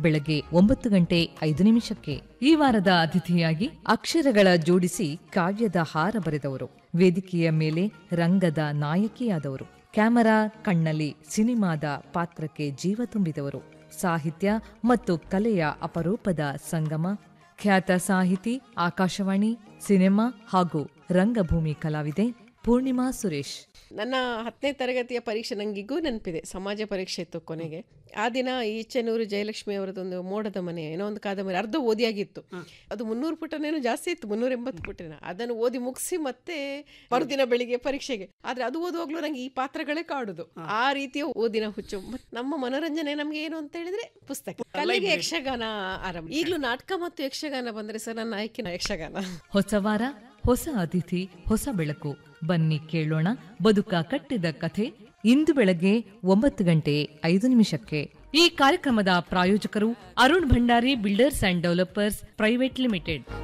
ಬೆಳಗ್ಗೆ ಒಂಬತ್ತು ಗಂಟೆ ಐದು ನಿಮಿಷಕ್ಕೆ ಈ ವಾರದ ಅತಿಥಿಯಾಗಿ ಅಕ್ಷರಗಳ ಜೋಡಿಸಿ ಕಾವ್ಯದ ಹಾರ ಬರೆದವರು ವೇದಿಕೆಯ ಮೇಲೆ ರಂಗದ ನಾಯಕಿಯಾದವರು ಕ್ಯಾಮರಾ ಕಣ್ಣಲ್ಲಿ ಸಿನಿಮಾದ ಪಾತ್ರಕ್ಕೆ ಜೀವ ತುಂಬಿದವರು ಸಾಹಿತ್ಯ ಮತ್ತು ಕಲೆಯ ಅಪರೂಪದ ಸಂಗಮ ಖ್ಯಾತ ಸಾಹಿತಿ ಆಕಾಶವಾಣಿ ಸಿನಿಮಾ ಹಾಗೂ ರಂಗಭೂಮಿ ಕಲಾವಿದೆ ಪೂರ್ಣಿಮಾ ಸುರೇಶ್ ನನ್ನ ಹತ್ತನೇ ತರಗತಿಯ ಪರೀಕ್ಷೆ ನಂಗಿಗೂ ನೆನಪಿದೆ ಸಮಾಜ ಪರೀಕ್ಷೆ ಇತ್ತು ಕೊನೆಗೆ ಆ ದಿನ ಈಚೆನೂರು ಜಯಲಕ್ಷ್ಮಿ ಅವರದೊಂದು ಮೋಡದ ಮನೆ ಏನೋ ಒಂದು ಕಾದಂಬರಿ ಅರ್ಧ ಓದಿಯಾಗಿತ್ತು ಅದು ಮುನ್ನೂರು ಪುಟನೇನೋ ಜಾಸ್ತಿ ಇತ್ತು ಮುನ್ನೂರ ಎಂಬತ್ತು ಪುಟನ ಅದನ್ನು ಓದಿ ಮುಗಿಸಿ ಮತ್ತೆ ಮರುದಿನ ಬೆಳಿಗ್ಗೆ ಪರೀಕ್ಷೆಗೆ ಆದ್ರೆ ಅದು ಓದುವಾಗ್ಲೂ ನಂಗೆ ಈ ಪಾತ್ರಗಳೇ ಕಾಡುದು ಆ ರೀತಿಯ ಓದಿನ ಹುಚ್ಚು ಮತ್ತ್ ನಮ್ಮ ಮನೋರಂಜನೆ ನಮ್ಗೆ ಏನು ಅಂತ ಹೇಳಿದ್ರೆ ಪುಸ್ತಕ ಕಲೆಗೆ ಯಕ್ಷಗಾನ ಆರಂಭ ಈಗಲೂ ನಾಟಕ ಮತ್ತು ಯಕ್ಷಗಾನ ಬಂದ್ರೆ ಸರ್ ನನ್ನ ಆಯ್ಕೆ ಯಕ್ಷಗಾನ ಹೊಸ ವಾರ ಹೊಸ ಅತಿಥಿ ಹೊಸ ಬೆಳಕು ಬನ್ನಿ ಕೇಳೋಣ ಬದುಕ ಕಟ್ಟಿದ ಕಥೆ ಇಂದು ಬೆಳಗ್ಗೆ ಒಂಬತ್ತು ಗಂಟೆ ಐದು ನಿಮಿಷಕ್ಕೆ ಈ ಕಾರ್ಯಕ್ರಮದ ಪ್ರಾಯೋಜಕರು Arun Bhandari builders and developers private limited